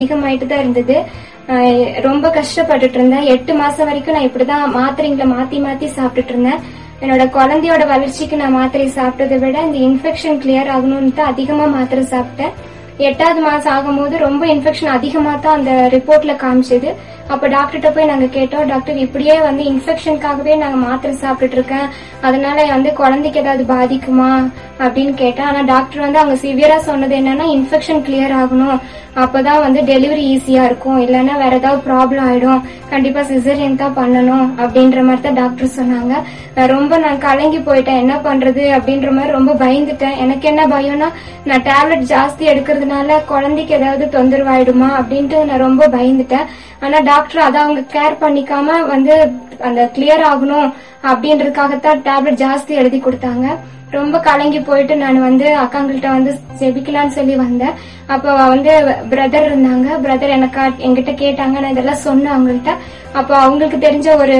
அதிகமாயிட்டு தான் இருந்தது அஹ் ரொம்ப கஷ்டப்பட்டுட்டு இருந்தேன் எட்டு மாசம் வரைக்கும் நான் இப்படிதான் மாத்திரைங்களை மாத்தி மாத்தி சாப்பிட்டுட்டு இருந்தேன் என்னோட குழந்தையோட வளர்ச்சிக்கு நான் மாத்திரை சாப்பிட்டதை விட இந்த இன்ஃபெக்ஷன் கிளியர் ஆகணும்னு தான் அதிகமா மாத்திரை சாப்பிட்டேன் எட்டாவது மாசம் ஆகும்போது ரொம்ப இன்ஃபெக்ஷன் அதிகமா தான் அந்த ரிப்போர்ட்ல காமிச்சது அப்ப டாக்டர்கிட்ட போய் நாங்க கேட்டோம் டாக்டர் இப்படியே வந்து இன்ஃபெக்ஷனுக்காகவே நாங்க மாத்திரை சாப்பிட்டுட்டு இருக்கேன் அதனால வந்து குழந்தைக்கு ஏதாவது பாதிக்குமா அப்படின்னு கேட்டேன் ஆனா டாக்டர் வந்து அவங்க சிவியரா சொன்னது என்னன்னா இன்ஃபெக்ஷன் கிளியர் ஆகணும் அப்பதான் வந்து டெலிவரி ஈஸியா இருக்கும் இல்லைன்னா வேற ஏதாவது ப்ராப்ளம் ஆயிடும் கண்டிப்பா சிசரியன் தான் பண்ணணும் அப்படின்ற மாதிரி தான் டாக்டர் சொன்னாங்க நான் ரொம்ப நான் கலங்கி போயிட்டேன் என்ன பண்றது அப்படின்ற மாதிரி ரொம்ப பயந்துட்டேன் எனக்கு என்ன பயம்னா நான் டேப்லெட் ஜாஸ்தி எடுக்கிறதுனால குழந்தைக்கு ஏதாவது தொந்தரவாயிடுமா அப்படின்ட்டு நான் ரொம்ப பயந்துட்டேன் ஆனா டாக்டர் அதை அவங்க கேர் பண்ணிக்காம வந்து அந்த கிளியர் ஆகணும் அப்படின்றதுக்காகத்தான் டேப்லெட் ஜாஸ்தி எழுதி கொடுத்தாங்க ரொம்ப கலங்கி போயிட்டு நான் வந்து அக்காங்கள்ட்ட வந்து ஜெபிக்கலாம்னு சொல்லி வந்தேன் அப்ப வந்து பிரதர் இருந்தாங்க பிரதர் எனக்கா என்கிட்ட கேட்டாங்க நான் இதெல்லாம் சொன்னேன் அவங்கள்ட்ட அப்போ அவங்களுக்கு தெரிஞ்ச ஒரு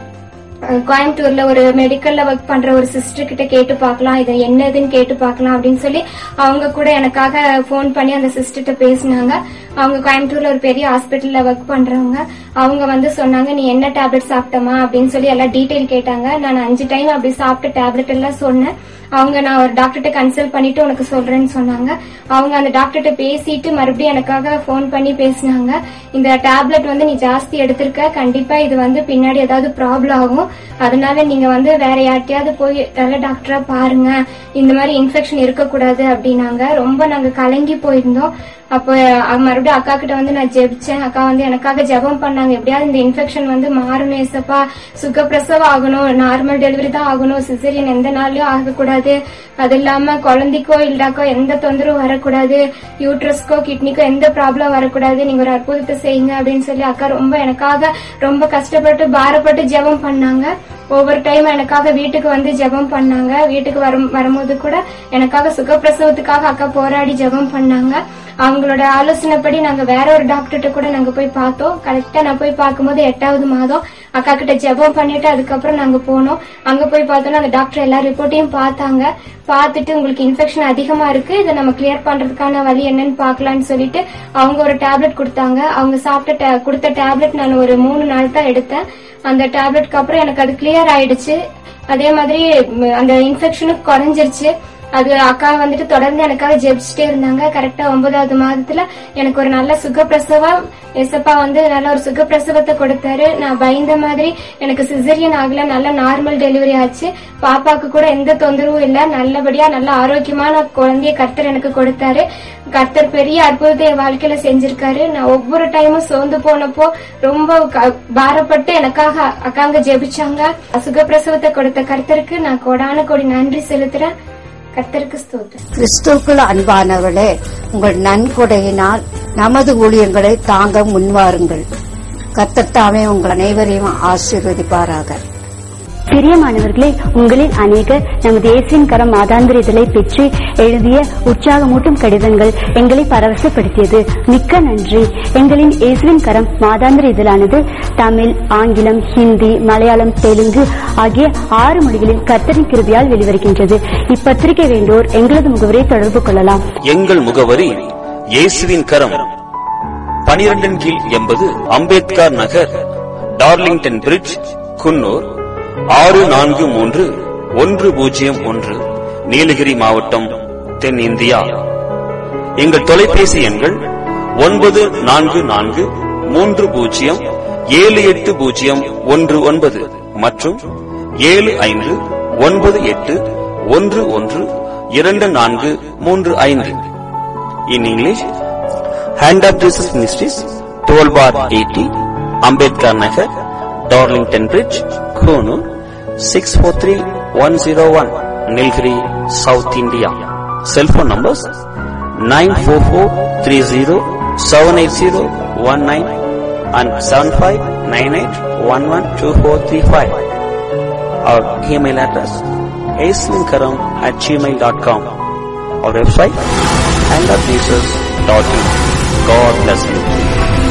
அஹ், கோயம்புத்தூர்ல ஒரு மெடிக்கல்ல ஒர்க் பண்ற ஒரு சிஸ்டர் கிட்ட கேட்டு பார்க்கலாம் இது என்னதுன்னு கேட்டு பார்க்கலாம் அப்படின்னு சொல்லி அவங்க கூட எனக்காக ஃபோன் பண்ணி அந்த சிஸ்டர்கிட்ட பேசினாங்க அவங்க கோயம்புத்தூர்ல ஒரு பெரிய ஹாஸ்பிட்டல்ல ஒர்க் பண்றவங்க அவங்க வந்து சொன்னாங்க நீ என்ன டேப்லெட் சாப்பிட்டமா அப்படின்னு சொல்லி எல்லாம் டீடைல் கேட்டாங்க நான் அஞ்சு டைம் அப்படி சாப்பிட்ட டேப்லெட் எல்லாம் சொன்னேன் அவங்க நான் ஒரு டாக்டர்கிட்ட கன்சல்ட் பண்ணிட்டு உனக்கு சொல்றேன்னு சொன்னாங்க அவங்க அந்த டாக்டர்கிட்ட பேசிட்டு மறுபடியும் எனக்காக ஃபோன் பண்ணி பேசினாங்க இந்த டேப்லெட் வந்து நீ ஜாஸ்தி எடுத்திருக்க கண்டிப்பா இது வந்து பின்னாடி ஏதாவது ப்ராப்ளம் ஆகும் அதனால நீங்க வந்து வேற யார்கிட்டயாவது போய் நல்ல டாக்டரா பாருங்க இந்த மாதிரி இன்ஃபெக்ஷன் இருக்கக்கூடாது அப்படின்னாங்க ரொம்ப நாங்க கலங்கி போயிருந்தோம் அப்போ அஹ், மறுபடியும் அக்கா கிட்ட வந்து நான் ஜெபிச்சேன் அக்கா வந்து எனக்காக ஜெபம் பண்ணாங்க எப்படியாவது இந்த இன்ஃபெக்ஷன் வந்து மாறணும் ஏசப்பா சுகப்பிரசவம் ஆகணும் நார்மல் டெலிவரி தான் ஆகணும் சிசரியன் எந்த நாள்லயும் ஆகக்கூடாது அது இல்லாம குழந்தைக்கோ இல்லடாக்கோ எந்த தொந்தரவும் வரக்கூடாது யூட்ரஸ்க்கோ கிட்னிக்கோ எந்த ப்ராப்ளம் வரக்கூடாது நீங்க ஒரு அற்புதத்தை செய்யுங்க அப்படின்னு சொல்லி அக்கா ரொம்ப எனக்காக ரொம்ப கஷ்டப்பட்டு பாரப்பட்டு ஜெபம் பண்ணாங்க ஒவ்வொரு டைம் எனக்காக வீட்டுக்கு வந்து ஜெபம் பண்ணாங்க வீட்டுக்கு வரும் வரும்போது கூட எனக்காக சுகப்பிரசவத்துக்காக அக்கா போராடி ஜெபம் பண்ணாங்க அவங்களோட ஆலோசனைப்படி நாங்க வேற ஒரு டாக்டர்கிட்ட கூட நாங்க போய் பார்த்தோம் கரெக்டா நான் போய் பார்க்கும்போது எட்டாவது மாதம் அக்கா கிட்ட ஜெபம் பண்ணிட்டு அதுக்கப்புறம் நாங்க போனோம் அங்க போய் பார்த்தோம்னா அந்த டாக்டர் எல்லா ரிப்போர்ட்டையும் பார்த்தாங்க பார்த்துட்டு உங்களுக்கு இன்ஃபெக்ஷன் அதிகமா இருக்கு இதை நம்ம கிளியர் பண்றதுக்கான வழி என்னன்னு பார்க்கலாம்னு சொல்லிட்டு அவங்க ஒரு டேப்லெட் கொடுத்தாங்க அவங்க சாப்பிட்ட ta- கொடுத்த டேப்லெட் நான் ஒரு மூணு நாள் தான் எடுத்தேன் அந்த டேப்லெட்க்கு அப்புறம் எனக்கு அது கிளியர் ஆயிடுச்சு அதே மாதிரி ம், அந்த இன்ஃபெக்ஷனும் குறைஞ்சிருச்சு அது அக்கா வந்துட்டு தொடர்ந்து எனக்காக ஜெபிச்சுட்டே இருந்தாங்க கரெக்டா ஒன்பதாவது மாதத்துல எனக்கு ஒரு நல்ல சுகப்பிரசவம் எசப்பா வந்து நல்ல ஒரு சுகப்பிரசவத்தை கொடுத்தாரு நான் பயந்த மாதிரி எனக்கு சிசரியன் ஆகல நல்ல நார்மல் டெலிவரி ஆச்சு பாப்பாக்கு கூட எந்த தொந்தரவும் இல்ல நல்லபடியா நல்ல ஆரோக்கியமான குழந்தைய கர்த்தர் எனக்கு கொடுத்தாரு கர்த்தர் பெரிய அற்புதத்தை என் வாழ்க்கையில செஞ்சிருக்காரு நான் ஒவ்வொரு டைமும் சோர்ந்து போனப்போ ரொம்ப க- பாரப்பட்டு எனக்காக அக்காங்க ஜெபிச்சாங்க சுகப்பிரசவத்தை கொடுத்த கர்த்தருக்கு நான் கோடான கோடி நன்றி செலுத்துறேன் கர்த்தருக்கு ஸ்தோத்திரம் கிறிஸ்துவுக்குள் அன்பானவர்களே உங்கள் நன்கொடையினால் நமது ஊழியங்களை தாங்க முன்வாருங்கள் கத்தத்தாமே உங்கள் அனைவரையும் ஆசீர்வதிப்பாராக பிரியமானவர்களே உங்களில் அநேகர் நமது இயேசுவின் கரம் மாதாந்திர இதழை பெற்று எழுதிய உற்சாகமூட்டும் கடிதங்கள் எங்களை பரவசப்படுத்தியது மிக்க நன்றி எங்களின் இயேசுவின் கரம் மாதாந்திர இதழானது தமிழ் ஆங்கிலம் ஹிந்தி மலையாளம் தெலுங்கு ஆகிய ஆறு மொழிகளில் கர்த்தரின் கிருபியால் வெளிவருகின்றது இப்பத்திரிகை வேண்டோர் எங்களது முகவரை தொடர்பு கொள்ளலாம் எங்கள் முகவரி இயேசுவின் கரம் பனிரெண்டின் கீழ் எண்பது அம்பேத்கர் நகர் டார்லிங்டன் பிரிட்ஜ் குன்னூர் ஆறு நான்கு மூன்று ஒன்று பூஜ்ஜியம் ஒன்று நீலகிரி மாவட்டம் தென்னிந்தியா எங்கள் தொலைபேசி எண்கள் ஒன்பது நான்கு நான்கு மூன்று பூஜ்ஜியம் ஏழு எட்டு பூஜ்ஜியம் ஒன்று ஒன்பது மற்றும் ஏழு ஐந்து ஒன்பது எட்டு ஒன்று ஒன்று இரண்டு நான்கு மூன்று ஐந்து in English hand of Jesus ministries twelve bar eighty Ambedkar Nagar Darlington bridge Coonoor six four three one zero one Nilgiri south India cellphone numbers nine four four three zero seven eight zero one nine and seven five nine eight one one two four three five our email address ஏஸ்வின்கரம் at Gmail dot com our website and at Jesus.in. God bless you.